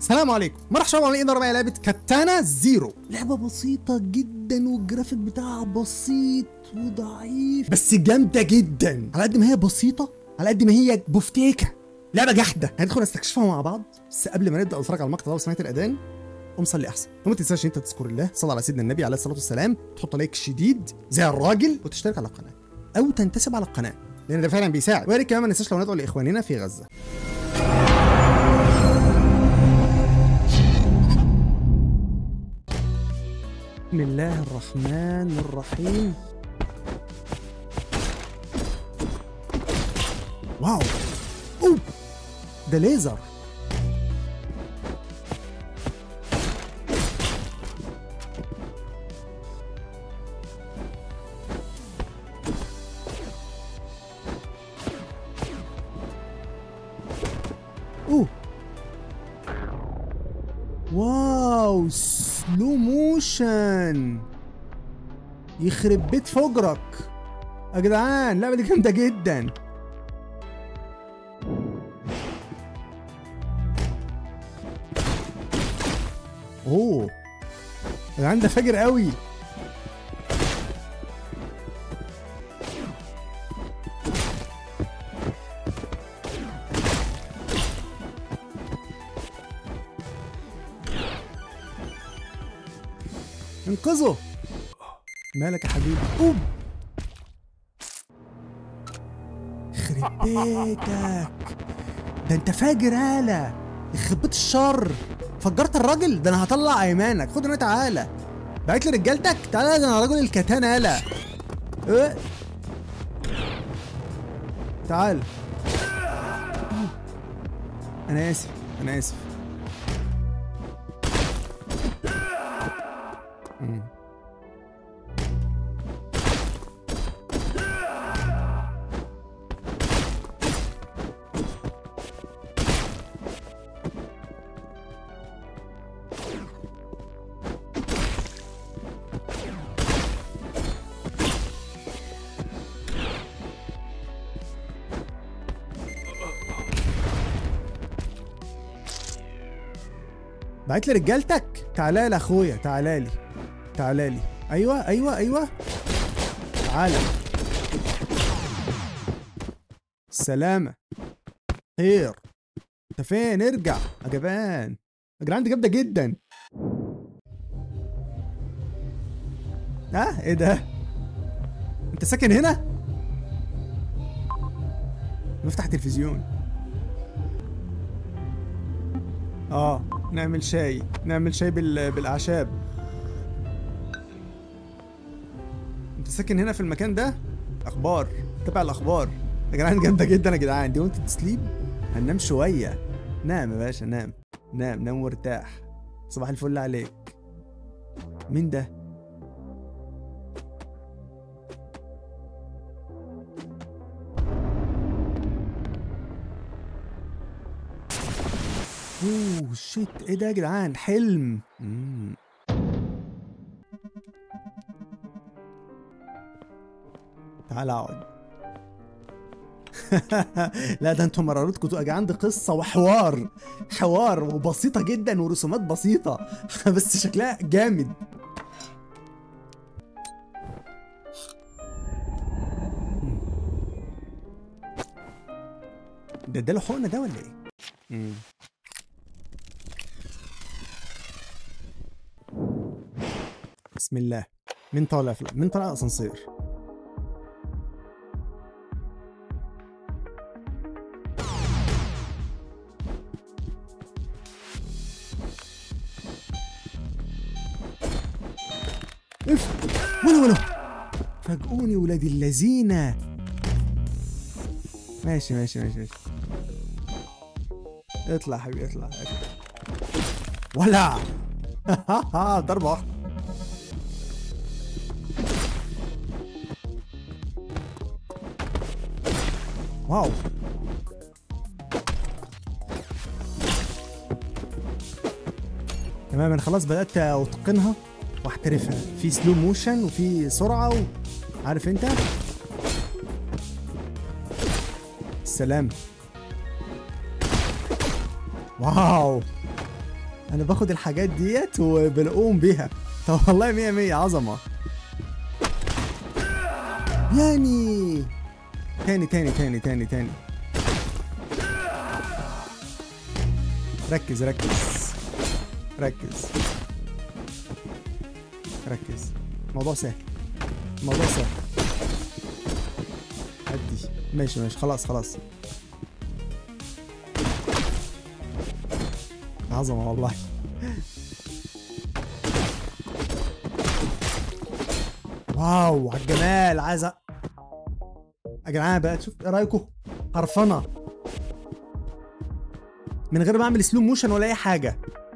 السلام عليكم مرحبا شباب عاملين ايه معايا لعبه كاتانا زيرو لعبه بسيطه جدا والجرافيك بتاعها بسيط وضعيف بس جامده جدا على قد ما هي بسيطه على قد ما هي بفتيكه لعبه جحده هندخل نستكشفها مع بعض بس قبل ما نبدا نتفرج على المقطع ده وسمعت الاذان قوم صلي احسن وما تنساش ان انت تذكر الله صلى على سيدنا النبي عليه الصلاه والسلام تحط لايك شديد زي الراجل وتشترك على القناه او تنتسب على القناه لان ده فعلا بيساعد ويا ريت كمان ما ننساش لو ندعو لاخواننا في غزه بسم الله الرحمن الرحيم واو اوه ده ليزر اوه واو سلو موشن يخرب بيت فجرك يا جدعان اللعبه دي جامده جدا اوه يا جدعان ده فاجر قوي انقذه مالك يا حبيبي قوم يخرب بيتك ده انت فاجر آلة يخرب بيت الشر فجرت الراجل ده انا هطلع ايمانك خد هنا تعالى بعت لي رجالتك تعالى ده انا رجل الكتان آلة ايه تعال انا اسف انا اسف مم. بعت لي رجالتك تعالى لي اخويا تعالى لي تعالى لي ايوه ايوه ايوه تعالى السلامة خير انت فين ارجع يا جبان يا جدعان دي جامدة جدا اه ايه ده انت ساكن هنا نفتح تلفزيون اه نعمل شاي نعمل شاي بال... بالاعشاب انت ساكن هنا في المكان ده اخبار تابع الاخبار يا جدعان جامده جدا يا جدعان دي وانت تسليب هننام شويه نام يا باشا نام نام نام وارتاح صباح الفل عليك مين ده اوه شيت ايه ده يا جدعان حلم مم. تعال اقعد لا ده انتوا مرارتكم تبقى جدعان دي قصه وحوار حوار وبسيطه جدا ورسومات بسيطه بس شكلها جامد ده اداله حقنه ده ولا ايه؟ مم. بسم الله مين طالع فلا. مين طالع اسانسير اف ولا ولا فاجئوني ولاد اللذينه ماشي ماشي ماشي ماشي اطلع يا حبيبي اطلع اطلع ولا ضربه واحده واو تمام انا خلاص بدات اتقنها واحترفها في سلو موشن وفي سرعه و... عارف انت السلام واو انا باخد الحاجات ديت وبنقوم بيها طب والله مية مية عظمة يعني تاني تاني تاني تاني تاني ركز ركز ركز ركز الموضوع سهل الموضوع سهل عدي ماشي ماشي خلاص خلاص عظمة والله واو على الجمال عايز أ- يا جدعان بقى شوف ايه رايكم قرفنه من غير ما اعمل سلو موشن ولا اي حاجه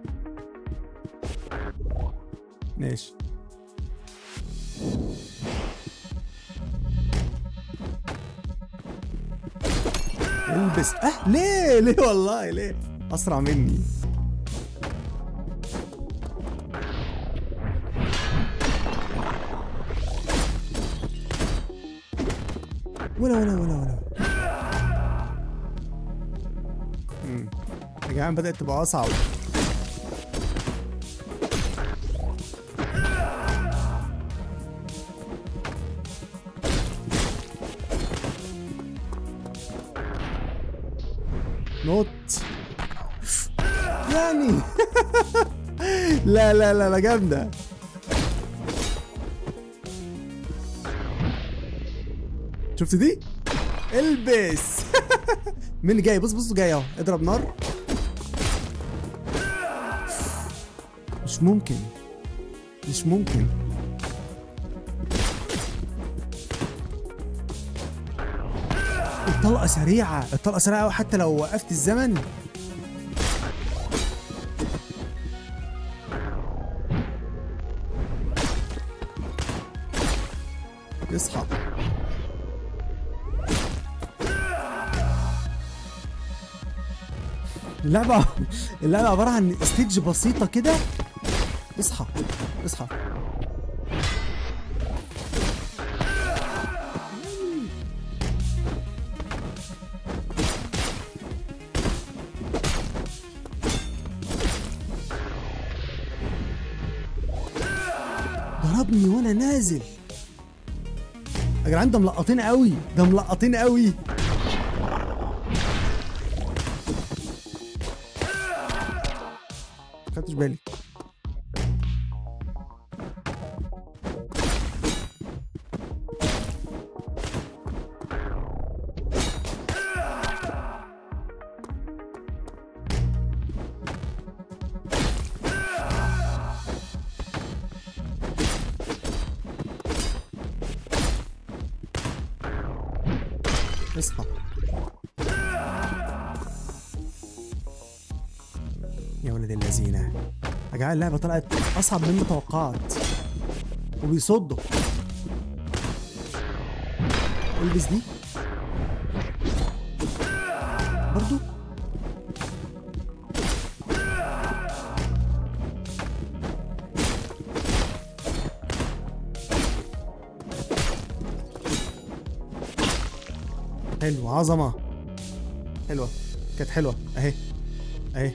ماشي البس اه ليه ليه والله ليه اسرع مني ولا ولا ولا ولا مم. يا جدعان بدأت تبقى أصعب نوت يعني لا لا لا لا جامدة شفت دي؟ البس مين اللي جاي بص بص جاي اهو اضرب نار مش ممكن مش ممكن الطلقة سريعة الطلقة سريعة أوي حتى لو وقفت الزمن يصحى اللعبة اللعبة عبارة عن ستيج بسيطة كده اصحى اصحى ضربني وانا نازل يا جدعان ده ملقطين قوي ده ملقطين قوي خدتش بالي اصحى يا ولد اللذينة يا جدعان اللعبة طلعت أصعب مما توقعت وبيصدوا البس دي برضو حلو عظمة حلوة كانت حلوة اهي اهي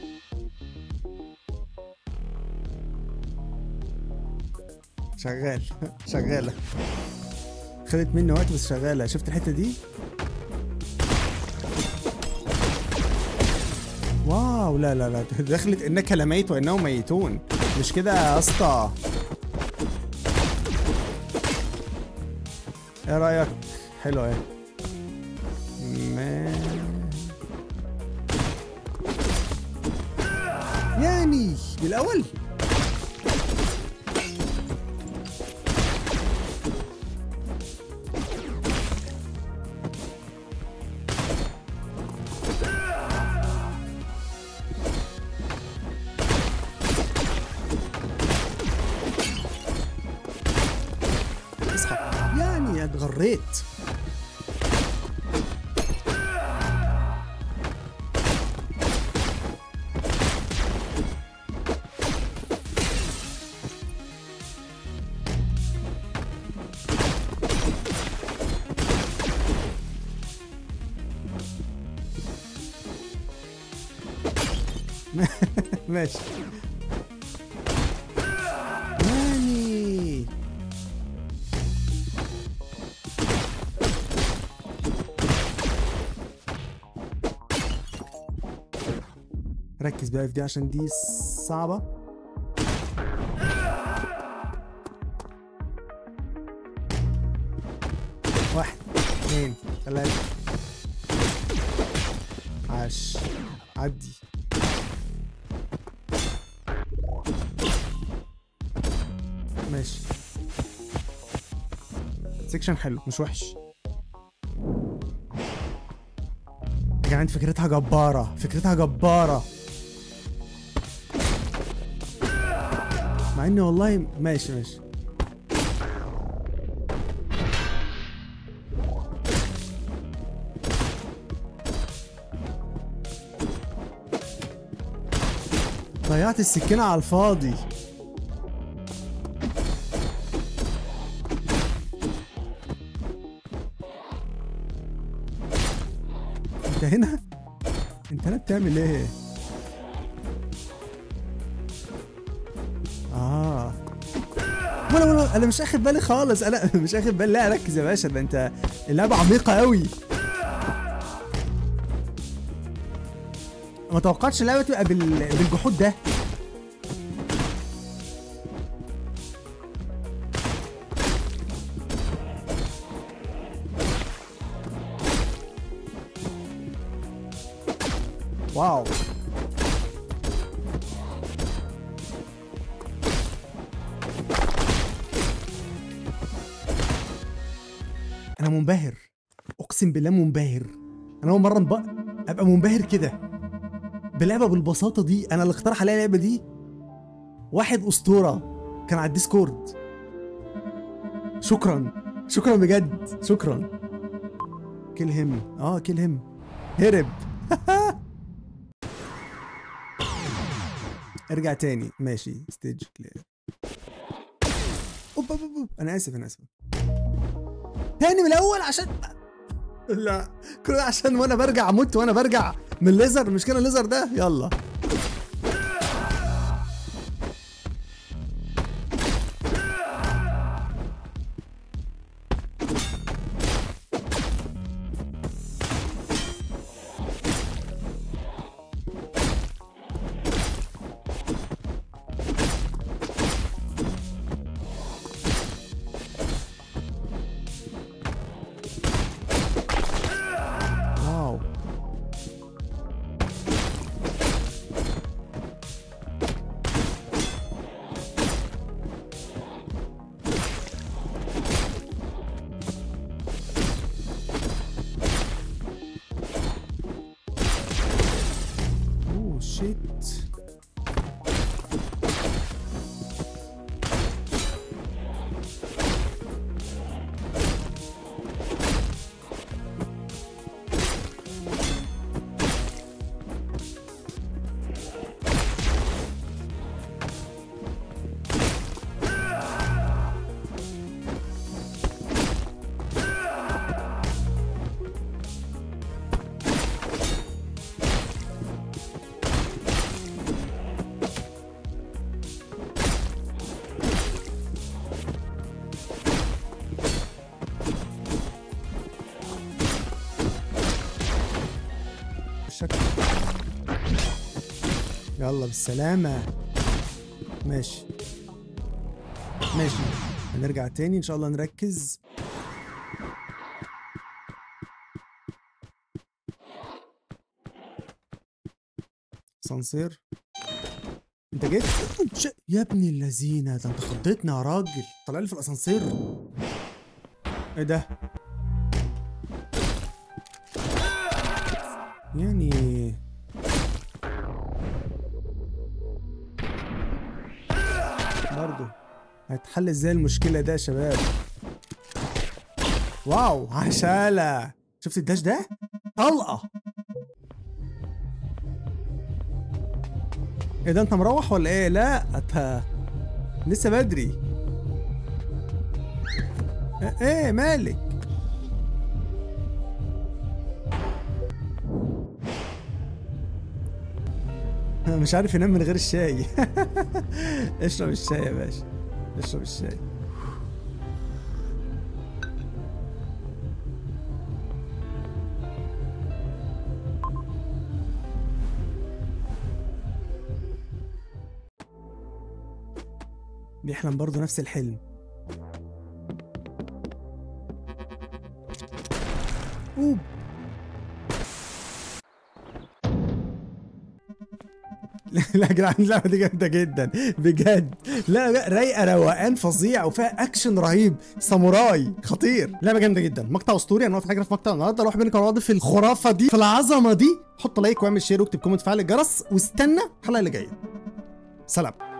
شغال شغالة خدت مني وقت بس شغالة شفت الحتة دي واو لا لا لا دخلت انك لميت وانهم ميتون مش كده يا اسطى ايه رايك حلو ايه ما يعني بالاول اصحى يعني اتغريت ماشي ركز بقى في دي عشان دي صعبة واحد اثنين ثلاثة عاش عدي ماشي سيكشن حلو مش وحش يا جدعان فكرتها جبارة فكرتها جبارة مع اني والله ماشي ماشي ضيعت السكينة على الفاضي انت هنا انت هنا بتعمل ايه اه ولا ولا انا مش اخد بالي خالص انا مش اخد بالي لا ركز يا باشا ده انت اللعبه عميقه قوي ما توقعتش اللعبه تبقى بال... بالجحود ده واو انا منبهر اقسم بالله منبهر انا اول مره انب- ابقى منبهر كده بلعبه بالبساطه دي انا اللي اقترح عليا اللعبه دي واحد اسطوره كان على الديسكورد شكرا شكرا بجد شكرا كيل هيم اه كيل هيم هرب ارجع تاني ماشي ستيج كلير أوب أوب أوب. انا اسف انا اسف تاني من الاول عشان لا كل ده عشان وانا برجع اموت وانا برجع من الليزر مش كده الليزر ده يلا واو اوه شيت الشكل يلا بالسلامة ماشي ماشي هنرجع تاني ان شاء الله نركز سانسير انت جيت ش... يا ابني اللذينة ده انت خضتني يا راجل طلع لي في الاسانسير ايه ده يعني برضو هتحل ازاي المشكلة ده يا شباب واو عشالة شفت الداش ده طلقة ايه ده انت مروح ولا ايه لا انت لسه بدري ايه إيه، مالك أنا مش عارف ينام من غير الشاي اشرب الشاي يا باشا اشرب الشاي بيحلم برضه نفس الحلم اوب لا يا جدعان اللعبه دي جامده جدا بجد لا لا رايقه روقان فظيع وفيها اكشن رهيب ساموراي خطير لعبه جامده جدا مقطع اسطوري انا واقف حاجه في مقطع النهارده روح بينك وبعض في الخرافه دي في العظمه دي حط لايك واعمل شير واكتب كومنت فعل الجرس واستنى الحلقه اللي جايه سلام